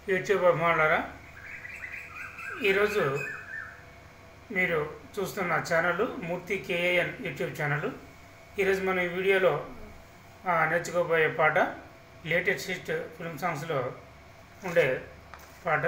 YouTube అభిమానులారా ఈరోజు మీరు చూస్తున్న channel Murthy K A N YouTube channel ఈరోజు మనం ఈ వీడియోలో ఆ, నేర్చుకోబోయే పాట లేటెస్ట్ హిట్ ఫిల్మ్ సాంగ్స్లో ఉండే పాట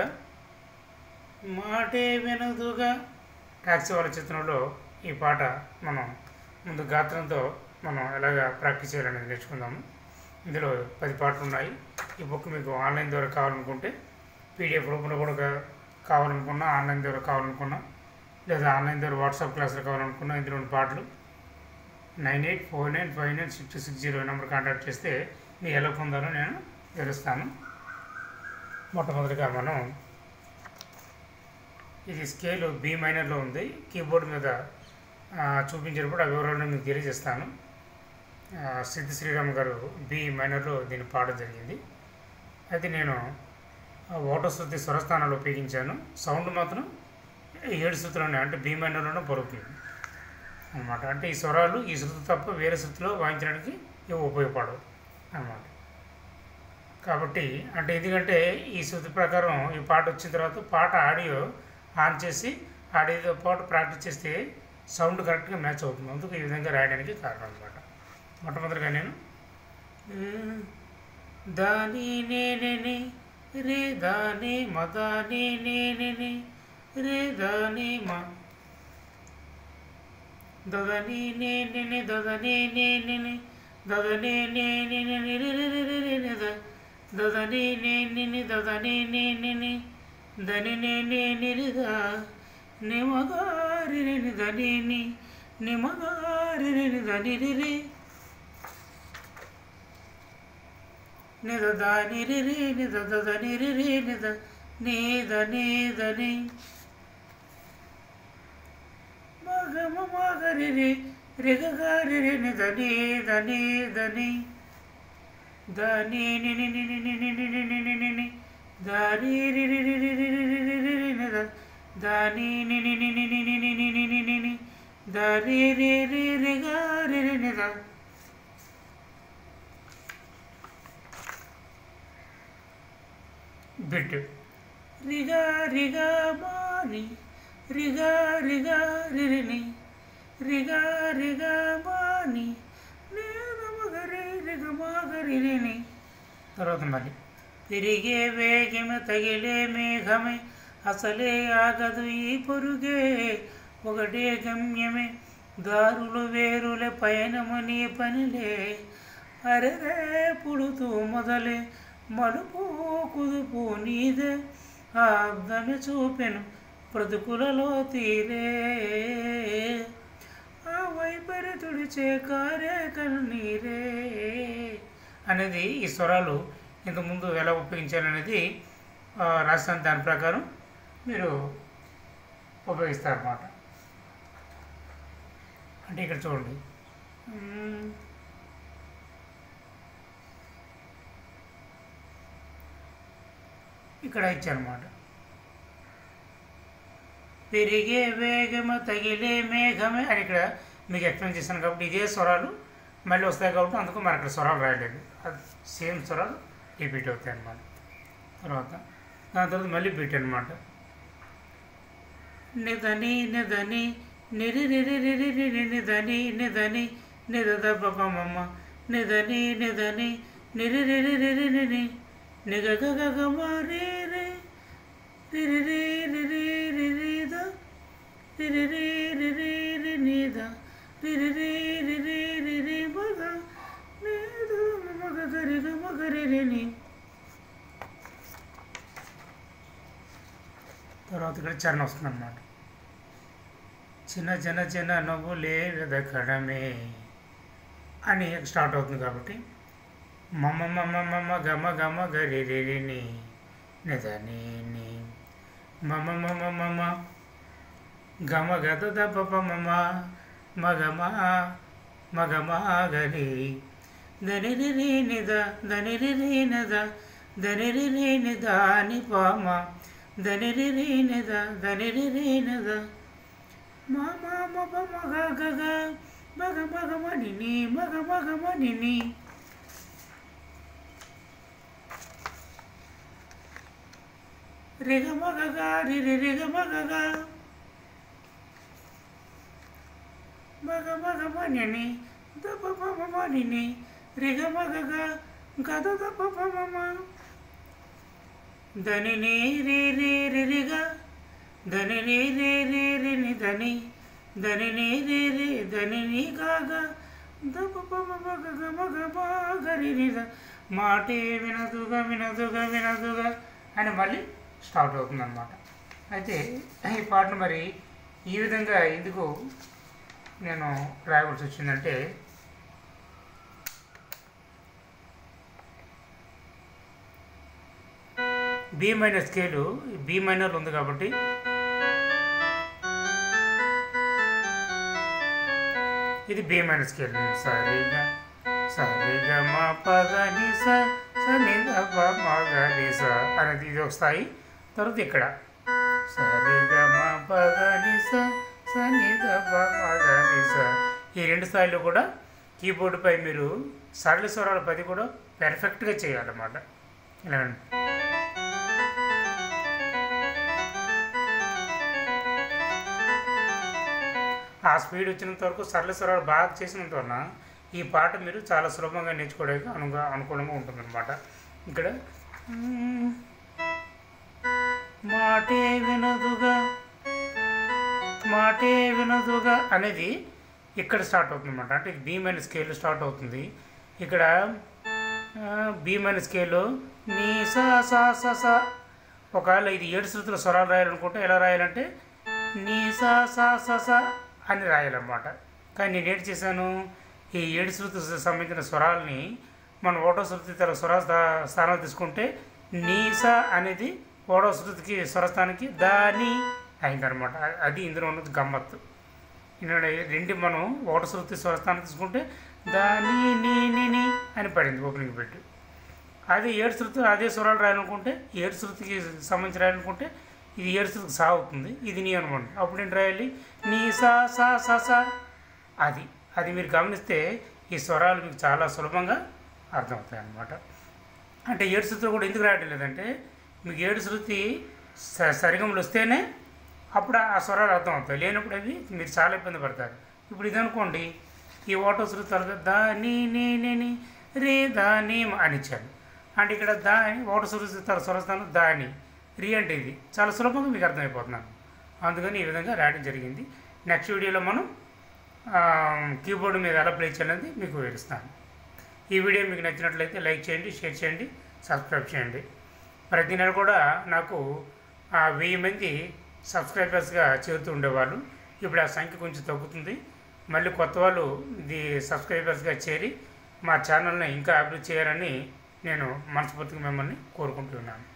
మాటే వినదుగా టాక్సీ వాళ్ళ చిత్రంలో ఈ పాట మనం ముందు గాత్రంతో మనం ఎలాగ ప్రాక్టీస్ చేయాలనేది నేర్చుకుందాము ఇందులో పది పాటలు ఉన్నాయి ఈ బుక్ మీకు ఆన్లైన్ ద్వారా కావాలనుకుంటే పీడిఎఫ్ రూపంలో కూడా కా- కావాలనుకున్నా ఆన్లైన్ ద్వారా కావాలనుకున్నా లేదా ఆన్లైన్ ద్వారా వాట్సాప్ క్లాసులు కావాలనుకున్నా ఇందులో ఉన్న పాటలు nine eight four nine five nine six six zero number contact చేస్తే మీరు ఎలా పొందాలో నేను తెలుస్తాను మొట్టమొదటిగా మనం ఇది స్కేల్ బి మైనర్లో ఉంది కీబోర్డ్ మీద ఆ, చూపించినప్పుడు ఆ వివరాలను మీకు తెలియజేస్తాను ఆ, సిద్ధి శ్రీరామ్ గారు బి మైనర్లో దీన్ని పాడడం జరిగింది అయితే నేను ఆ, ఓట శృతి స్వరస్థానాలు ఉపయోగించాను సౌండ్ మాత్రం ఏడు శృతులోనే అంటే బి మైనర్లోనే పలుకుతుంది అనమాట అంటే ఈ స్వరాలు ఈ శృతి తప్ప వేరే శృతిలో వాయించడానికి ఇవి ఉపయోగపడవు అనమాట కాబట్టి అంటే ఎందుకంటే ఈ శృతి ప్రకారం ఈ పాట వచ్చిన తర్వాత పాట ఆడియో ఆన్ చేసి ఆడియోతో పాటు ప్రాక్టీస్ చేస్తే సౌండ్ కరెక్ట్గా మ్యాచ్ అవుతుంది అందుకు ఈ విధంగా రాయడానికి కారణం అనమాట మొట్టమొదటిగా నేను దాని నేనే రే దాని మదాని నేనే రే దాని మా దదని నేనే దదని నేనే దదని నేనే దదని నేనే దదని నేనే దని నేనిదా నిమగారి దని నిమగారి దని రి నిద దాని రి రి నిద దని రి రి నిద నీద నీదని మగమ మగరి రి రిగగారి రి నిద నీద నీదని దని ని ని ని ని ని ని ని ని ని ని ని ని దాని రి రి రి రి రి రి రి రి రి రి నిద దాని ని ని ని ని ని ని ని ని ని ని ని ని దారి రి రి రి గా రి రి నిద బిట్ రిగా రిగా మాని రిగా రిగా రిరిని రిగా రిగా మాని మగరి రిగ మగరిని తర్వాత మళ్ళీ తిరిగే వేగమే తగిలే మేఘమే అసలే ఆగదు ఈ పొరుగే ఒకటే గమ్యమే దారులు వేరులే పయనము నీ పనిలే అరెరే పుడుతూ మొదలే మలుపు కుదుపు నీదే ఆ అర్థమే చూపెను బ్రతుకులలో తీరే ఆ వైపరి తుడిచే కారే కన్నీరే అనేది ఈ స్వరాలు ఇంతకుముందు ఎలా ఉపయోగించాలనేది ఆ, రాసిన దాని ప్రకారం మీరు ఉపయోగిస్తారన్నమాట అంటే ఇక్కడ చూడండి మ్మ్. ఇక్కడ ఇచ్చారన్నమాట పెరిగే వేగము తగిలే మేఘమే అని ఇక్కడ మీకు ఎక్స్ప్లెయిన్ చేశాను కాబట్టి ఇదే స్వరాలు మళ్ళీ వస్తాయి కాబట్టి అందుకు మరి అక్కడ స్వరాలు రాయలేదు అది సేమ్ స్వరాలు రిపీట్ అవుతాయి అన్నమాట తర్వాత దాని తర్వాత మళ్ళీ బీట్ అనమాట నిదని నిదని నిరి రిరి రిరి రిరి నిదని నిదని నిదద పపమమ్మ నిదని నిదని నిరి రిరి రిరి నిని నిగగగమ రే రే రిరి రి రిరి రిరి ద రిరి రి రిరి రిని ద రిరి రి రిరి రిరి మగ నిద మగ గరిగ మగ రిని తర్వాత ఇక్కడ చరణం వస్తుంది అన్నమాట చిన్న చిన్న చిన్న నవ్వులే వెదకడమే అని స్టార్ట్ అవుతుంది కాబట్టి మమ్మ మమ్మ మమ్మ గమ గమ గరి రిని నిదని మమ మమ మమ గమ గద దప మమ మగమ మగమ గరి దని రి నిద దని రి నిద దని రి నిద అని పామ దని రి నిద దని రి నిద మమ మమ మగ గగ మగ మగ మణిని మగ మగ మణిని రిగ మగగా రి రి రిగ మగగా మగ మగ మని దప పమ మని రిగ మగగా గద దప పమ దని నీ రి రి రి రిగ దని నీ రి రి రి ని దని దని నీ రి రి దని నీ గాగా దప పమ మగ గ మగ మగ రి రి ద మాటే వినదుగా వినదుగా వినదుగా అని మళ్ళీ స్టార్ట్ అవుతుంది అనమాట అయితే ఈ పాటను మరి ఈ విధంగా ఎందుకు నేను రాయవలసి వచ్చిందంటే B minor scale B minor ఉంది కాబట్టి ఇది బి మైనర్ స్కేల్ సరిగా సరిగా మా పదని స సని దప మగని స అనేది ఇది ఒక స్థాయి తర్వాత ఇక్కడ సరిగా మా పదని స సని దప మగని స ఈ రెండు స్థాయిలో కూడా కీబోర్డుపై మీరు సరళ స్వరాల పది కూడా పెర్ఫెక్ట్గా చేయాలన్నమాట ఇలాగండి ఆ స్పీడ్ వచ్చినంత వరకు సరళ స్వరాలు బాగా చేసినంత వలన ఈ పాట మీరు చాలా సులభంగా నేర్చుకోవడానికి అనుగా అనుకూలంగా ఉంటుందన్నమాట ఇక్కడ మ్మ్, మాటే వినదుగా మాటే వినదుగా అనేది ఇక్కడ స్టార్ట్ అవుతుంది అనమాట అంటే బీ మైనస్ స్కేల్ స్టార్ట్ అవుతుంది ఇక్కడ బీ మైనస్ స్కేల్ నీ సా సా సా సా ఒకవేళ ఇది ఏడు శృతుల స్వరాలు రాయాలనుకుంటే ఎలా రాయాలంటే నీ సా సా సా సా అని రాయాలన్నమాట కానీ నేను ఏంటి చేశాను ఈ ఏడు శృతులకు సంబంధించిన స్వరాలని మనం ఓటో శృతి తన స్వర స్థా- స్థానం తీసుకుంటే నీసా అనేది ఓటో శృతికి స్వరస్థానానికి దాని అయిందనమాట అది ఇందులో ఉన్నది గమ్మత్తు ఇక్కడ రెండు మనం ఓట శృతి స్వరస్థానం తీసుకుంటే దాని నీ నీ నీ అని పడింది ఓపెనింగ్ పెట్టి అదే ఏడు శృతి అదే స్వరాలు రాయాలనుకుంటే ఏడు శృతికి సంబంధించి రాయాలనుకుంటే ఇది ఏడు శృతికి సా అవుతుంది ఇది నీ అనుకోండి అప్పుడు ఏంటి రాయాలి నీ సా సా సా సా అది అది మీరు గమనిస్తే ఈ స్వరాలు మీకు చాలా సులభంగా అర్థమవుతాయి అన్నమాట అంటే ఏడు శృతులు కూడా ఎందుకు రాయడం లేదంటే మీకు ఏడు శృతి స సరిగములు వస్తేనే అప్పుడు ఆ స్వరాలు అర్థం అవుతాయి లేనప్పుడు అవి మీరు చాలా ఇబ్బంది పడతారు ఇప్పుడు ఇది అనుకోండి ఈ ఓటో శృతి తర్వాత దా నీ నీ నీ నీ రే దా నీ మ అని ఇచ్చాను అంటే ఇక్కడ దా ఓటో శృతి తర్వాత స్వరస్థానం దాని రీ అంటే ఇది చాలా సులభంగా మీకు అర్థమైపోతున్నాను అందుకని ఈ విధంగా రాయడం జరిగింది నెక్స్ట్ వీడియోలో మనం ఆ, కీబోర్డ్ మీద ఎలా ప్లే చేయాలనేది మీకు వివరిస్తాను ఈ వీడియో మీకు నచ్చినట్లయితే లైక్ చేయండి షేర్ చేయండి సబ్స్క్రైబ్ చేయండి ప్రతి నెల కూడా నాకు ఆ, వెయ్యి మంది సబ్స్క్రైబర్స్గా చేరుతూ ఉండేవాళ్ళు ఇప్పుడు ఆ సంఖ్య కొంచెం తగ్గుతుంది మళ్ళీ కొత్త వాళ్ళు ఇది సబ్స్క్రైబర్స్గా చేరి మా ఛానల్ని ఇంకా అభివృద్ధి చేయాలని నేను మనస్ఫూర్తిగా మిమ్మల్ని కోరుకుంటున్నాను